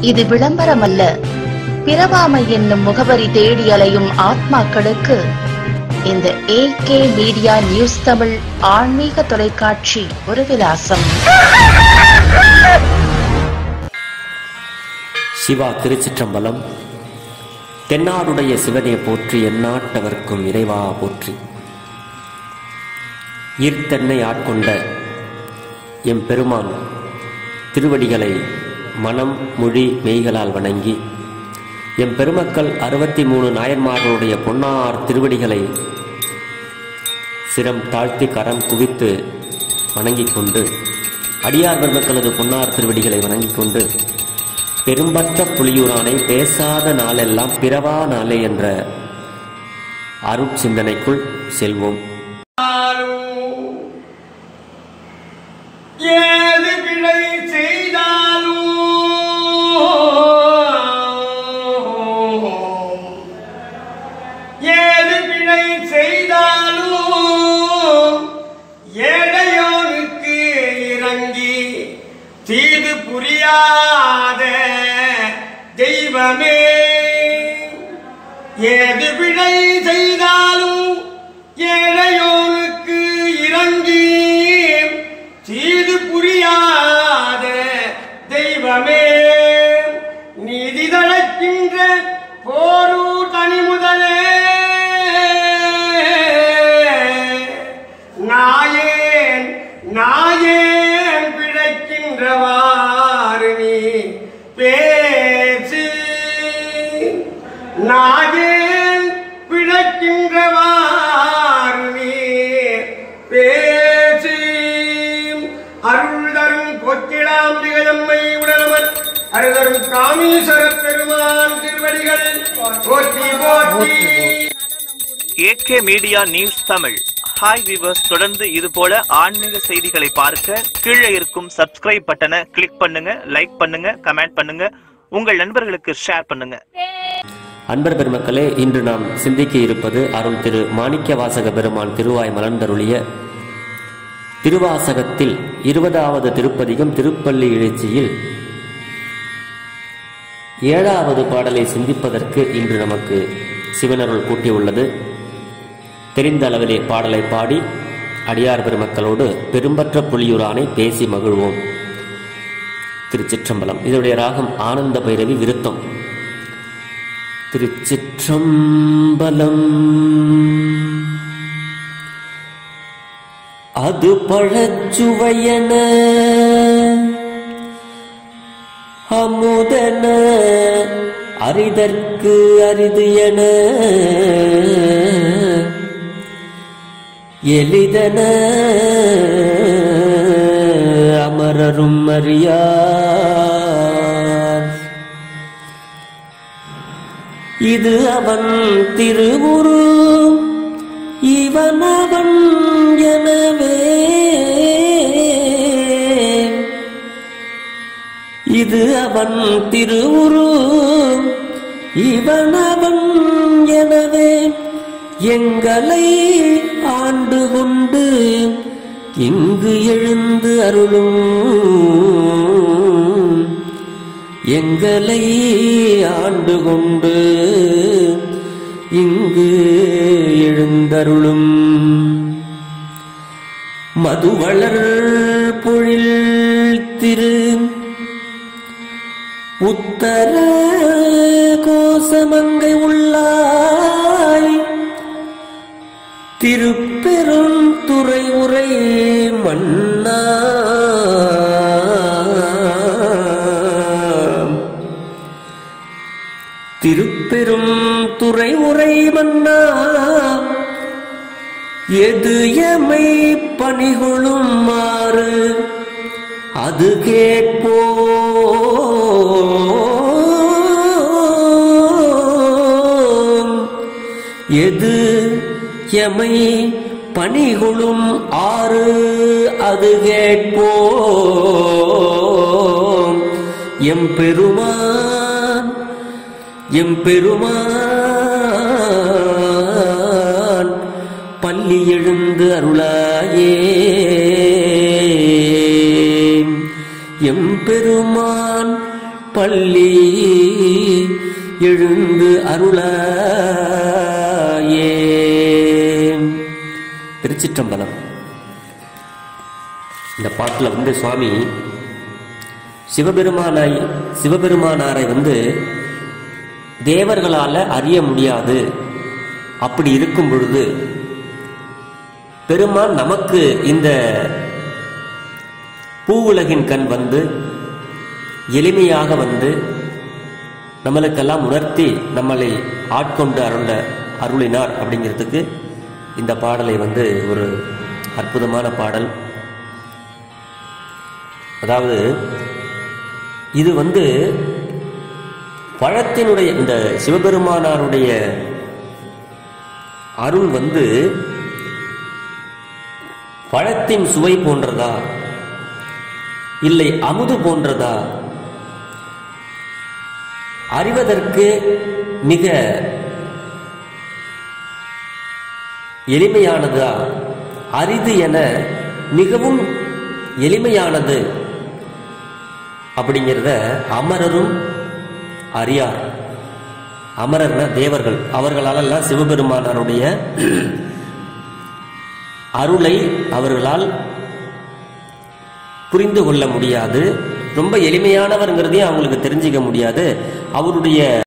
இது விளம்பரமல்ல பிறவாமை என்னும் முகவரி தேடி அலையும் ஆத்மாக்களுக்கு இந்த A K media news Tamil ஆன்மீக தொலைக்காட்சி ஒரு விலாசம் சிவா திருச்சிற்றம்பலம் தென்னாடுடைய சிவனே போற்றி எந்நாட்டவர்க்கும் இறைவா போற்றி ஈர்த்தென்னை ஆட்கொண்ட எம் பெருமான் திருவடிகளை மனம் மொழி மெய்களால் வணங்கி எம் பெருமக்கள் அறுபத்தி மூணு நாயன்மார்களுடைய பொன்னார் திருவடிகளை சிரம் தாழ்த்தி கரம் குவித்து வணங்கிக் கொண்டு அடியார் பெருமக்களது பொன்னார் திருவடிகளை வணங்கிக் கொண்டு பெரும்பற்ற புலியூரானை பேசாத நாளெல்லாம் பிறவா நாளே என்ற அருட்சிந்தனைக்குள் செல்வோம் ஏது பிழை செய்தாலும் ஏது பிழை செய்தாலும் ஏழையோனுக்கு இறங்கி தீது புரியாத தெய்வமே ஏது பிழை செய்தாலும் ஏழையோனுக்கு இறங்கி தீது புரியாத தெய்வமே நீதி தளக்கின்ற போரு தனி முதலே நாயேன் நாயேன் பிழைக்கின்றவாறு நீ பேசி நாயேன் பிழைக்கின்றவாறு நீ பேசி அருள் தரும் பொக்கிழாம் திகழம்மை உடலமன் அருதரும் காமீஸ்வர பெருமான் திருவடிகள் போற்றி போற்றி AK media news Tamil hi viewers தொடர்ந்து இது போல ஆன்மீக செய்திகளை பார்க்க கீழே இருக்கும் சப்ஸ்கிரைப் பட்டனை கிளிக் பண்ணுங்க லைக் பண்ணுங்க கமெண்ட் பண்ணுங்க உங்கள் நண்பர்களுக்கு ஷேர் பண்ணுங்க அன்பர் பெருமக்களே இன்று நாம் சிந்திக்க இருப்பது அருள் திரு மாணிக்க வாசக பெருமான் திருவாய் மலர்ந்தருளிய திருவாசகத்தில் இருபதாவது திருப்பதிகம் திருப்பள்ளி எழுச்சியில் ஏழாவது பாடலை சிந்திப்பதற்கு இன்று நமக்கு சிவனருள் கூட்டியுள்ளது தெரிந்த அளவிலே பாடலை பாடி அடியார் பெருமக்களோடு பெரும்பற்ற புலியூரானை பேசி மகிழ்வோம் திருச்சிற்றம்பலம் இதனுடைய ராகம் ஆனந்த பைரவி விருத்தம் திருச்சிற்றம்பலம் அது பழச்சுவையன அமுதன அரிதற்கு அரிது என எளிதன அமரரும் அறியார் இது அவன் திருவுரு இவன் அவன் எனவே இது அவன் திருவுரு இவன் அவன் எனவே எங்களை ஆண்டு கொண்டு இங்கு எழுந்து அருளும் எங்களை ஆண்டு கொண்டு இங்கு எழுந்தருளும் மதுவளர் பொழில் திரு உத்தர கோசமங்கை உள்ளாய் திருப்பெரும் துறை உரை மன்னா திருப்பெரும் துறை உரை மன்னா எது எமை பணிகொள்ளும் மாறு அது கேட்போம் எது எமை பணிகொளும் ஆறு அது கேட்போம் எம் பெருமான் எம் பெருமான் பள்ளி எழுந்து அருளாயே எம்பெருமான் பள்ளி எழுந்து அருளாயே திருச்சிற்றம்பலம் இந்த பாட்டுல வந்து சுவாமி சிவபெருமானாய் சிவபெருமானாரை வந்து தேவர்களால அறிய முடியாது அப்படி இருக்கும் பொழுது பெருமான் நமக்கு இந்த பூவுலகின் கண் வந்து எளிமையாக வந்து நம்மளுக்கெல்லாம் உணர்த்தி நம்மளை ஆட்கொண்டு அருள அருளினார் அப்படிங்கிறதுக்கு இந்த பாடலை வந்து ஒரு அற்புதமான பாடல் அதாவது இது வந்து பழத்தினுடைய இந்த சிவபெருமானாருடைய அருள் வந்து பழத்தின் சுவை போன்றதா இல்லை அமுது போன்றதா அறிவதற்கு மிக எளிமையானதா அரிது என மிகவும் எளிமையானது அப்படிங்கிறத அமரரும் அறியார் அமரர்னா தேவர்கள் அவர்களாலெல்லாம் சிவபெருமானாருடைய அருளை அவர்களால் புரிந்து கொள்ள முடியாது ரொம்ப எளிமையானவர்ங்கிறதையும் அவங்களுக்கு தெரிஞ்சிக்க முடியாது அவருடைய